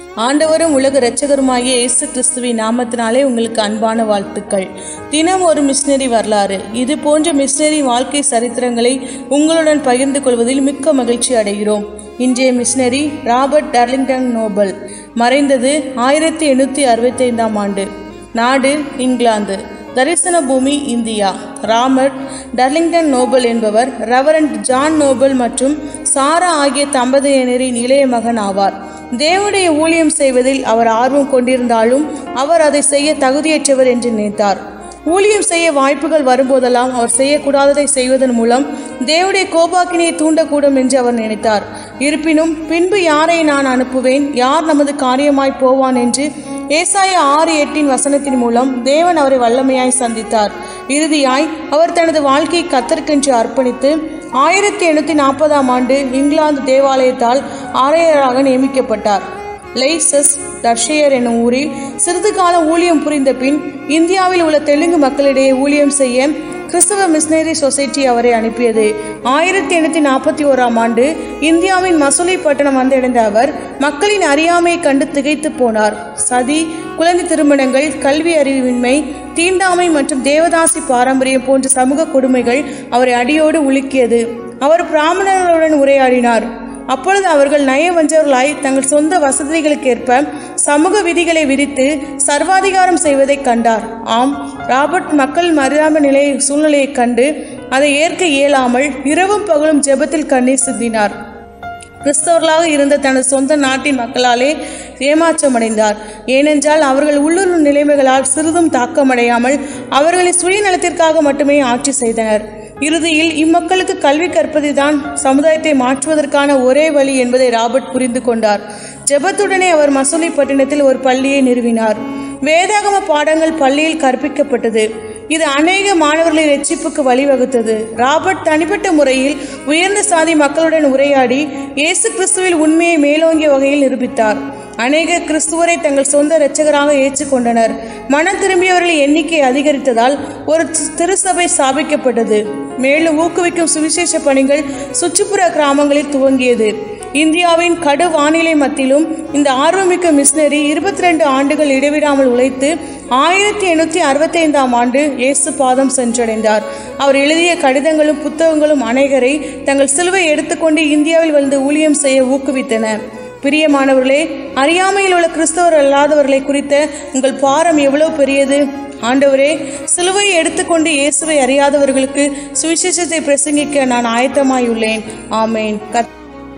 ஆண்டவரும் உலக இரட்சகருமாகிய இயேசு கிறிஸ்துவின் நாமத்தினாலே உங்களுக்கு அன்பான வாழ்த்துக்கள் தினம் ஒரு மிஷினரி வரலாறு இது போன்ற மிஷினரி வாழ்க்கை சரித்திரங்களை உங்களுடன் பகிர்ந்து கொள்வதில் மிக்க மகிழ்ச்சி அடைகிறோம் இன்றைய மிஷினரி ராபர்ட் டர்லிங்டன் நோபல் மறைந்தது ஆயிரத்தி எண்ணூற்றி அறுபத்தைந்தாம் ஆண்டு நாடு இங்கிலாந்து தரிசன பூமி இந்தியா ராபர்ட் டர்லிங்டன் நோபல் என்பவர் ரெவரண்ட் ஜான் நோபல் மற்றும் சாரா ஆகிய தம்பதியினரின் இளைய மகன் ஆவார் தேவனுடைய ஊழியம் செய்வதில் அவர் ஆர்வம் கொண்டிருந்தாலும் அவர் அதை செய்ய தகுதியற்றவர் என்று நினைத்தார் ஊழியம் செய்ய வாய்ப்புகள் வரும்போதெல்லாம் அவர் செய்யக்கூடாததை செய்வதன் மூலம் தேவனுடைய கோபாக்கினையை தூண்டக்கூடும் என்று அவர் நினைத்தார் இருப்பினும் பின்பு யாரை நான் அனுப்புவேன் யார் நமது காரியமாய் போவான் என்று ஏசாய ஆறு எட்டின் வசனத்தின் மூலம் தேவன் அவரை வல்லமையாய் சந்தித்தார் இறுதியாய் அவர் தனது வாழ்க்கையை கத்தற்கென்று அர்ப்பணித்து ஆயிரத்தி எண்ணூற்றி நாற்பதாம் ஆண்டு இங்கிலாந்து தேவாலயத்தால் ஆணையராக நியமிக்கப்பட்டார் லைசஸ் தர்ஷியர் என்னும் ஊரில் சிறிது காலம் ஊழியம் புரிந்த பின் இந்தியாவில் உள்ள தெலுங்கு மக்களிடையே ஊழியம் செய்ய கிறிஸ்தவ மிஷனரி சொசைட்டி அவரை அனுப்பியது ஆயிரத்தி எண்ணூற்றி நாற்பத்தி ஓராம் ஆண்டு இந்தியாவின் மசூலை பட்டணம் வந்தடைந்த அவர் மக்களின் அறியாமையை கண்டு திகைத்து போனார் சதி குழந்தை திருமணங்கள் கல்வி அறிவின்மை தீண்டாமை மற்றும் தேவதாசி பாரம்பரியம் போன்ற சமூக கொடுமைகள் அவரை அடியோடு உலுக்கியது அவர் பிராமணர்களுடன் உரையாடினார் அப்பொழுது அவர்கள் நயவஞ்சர்களாய் தங்கள் சொந்த வசதிகளுக்கேற்ப சமூக விதிகளை விதித்து சர்வாதிகாரம் செய்வதை கண்டார் ஆம் ராபர்ட் மக்கள் மறியாம நிலை சூழ்நிலையைக் கண்டு அதை ஏற்க இயலாமல் இரவும் பகலும் ஜெபத்தில் கண்ணீர் சிந்தினார் கிறிஸ்தவர்களாக இருந்த தனது சொந்த நாட்டின் மக்களாலே ஏமாற்றமடைந்தார் ஏனென்றால் அவர்கள் உள்ளூர் நிலைமைகளால் சிறிதும் தாக்கமடையாமல் அவர்களின் சுயநலத்திற்காக மட்டுமே ஆட்சி செய்தனர் இறுதியில் இம்மக்களுக்கு கல்வி கற்பதுதான் சமுதாயத்தை மாற்றுவதற்கான ஒரே வழி என்பதை ராபர்ட் புரிந்து கொண்டார் ஜெபத்துடனே அவர் மசூலி பட்டினத்தில் ஒரு பள்ளியை நிறுவினார் வேதாகம பாடங்கள் பள்ளியில் கற்பிக்கப்பட்டது இது அநேக மாணவர்களை ரட்சிப்புக்கு வழிவகுத்தது ராபர்ட் தனிப்பட்ட முறையில் உயர்ந்த சாதி மக்களுடன் உரையாடி இயேசு கிறிஸ்துவில் உண்மையை மேலோங்கிய வகையில் நிரூபித்தார் அநேக கிறிஸ்துவரை தங்கள் சொந்த இரட்சகராக ஏற்றுக்கொண்டனர் மனம் திரும்பியவர்களின் எண்ணிக்கை அதிகரித்ததால் ஒரு திருசபை ஸ்தாபிக்கப்பட்டது மேலும் ஊக்குவிக்கும் சுவிசேஷ பணிகள் சுற்றுப்புற கிராமங்களில் துவங்கியது இந்தியாவின் கடு வானிலை மத்தியிலும் இந்த ஆர்வமிக்க மிஷினரி இருபத்தி ரெண்டு ஆண்டுகள் இடைவிடாமல் உழைத்து ஆயிரத்தி எண்ணூற்றி அறுபத்தைந்தாம் ஆண்டு இயேசு பாதம் சென்றடைந்தார் அவர் எழுதிய கடிதங்களும் புத்தகங்களும் அநேகரை தங்கள் சிலுவை எடுத்துக்கொண்டு இந்தியாவில் வந்து ஊழியம் செய்ய ஊக்குவித்தன பிரியமானவர்களே அறியாமையில் உள்ள கிறிஸ்தவர் அல்லாதவர்களை குறித்த உங்கள் பாரம் எவ்வளவு பெரியது ஆண்டவரே சிலுவையை எடுத்துக்கொண்டு இயேசுவை அறியாதவர்களுக்கு சுவிசேஷத்தை பிரசங்கிக்க நான் ஆயத்தமாயுள்ளேன் ஆமேன் கத்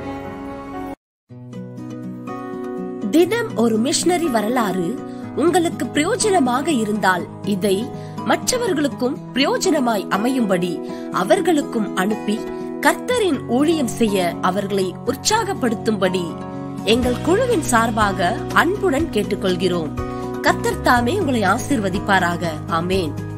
தினம் ஒரு மிஷனரி வரலாறு உங்களுக்கு பிரயோஜனமாக இருந்தால் இதை மற்றவர்களுக்கும் பிரயோஜனமாய் அமையும்படி அவர்களுக்கும் அனுப்பி கர்த்தரின் ஊழியம் செய்ய அவர்களை உற்சாகப்படுத்தும்படி எங்கள் குழுவின் சார்பாக அன்புடன் கேட்டுக்கொள்கிறோம் கர்த்தர் தாமே உங்களை ஆசிர்வதிப்பாராக ஆமேன்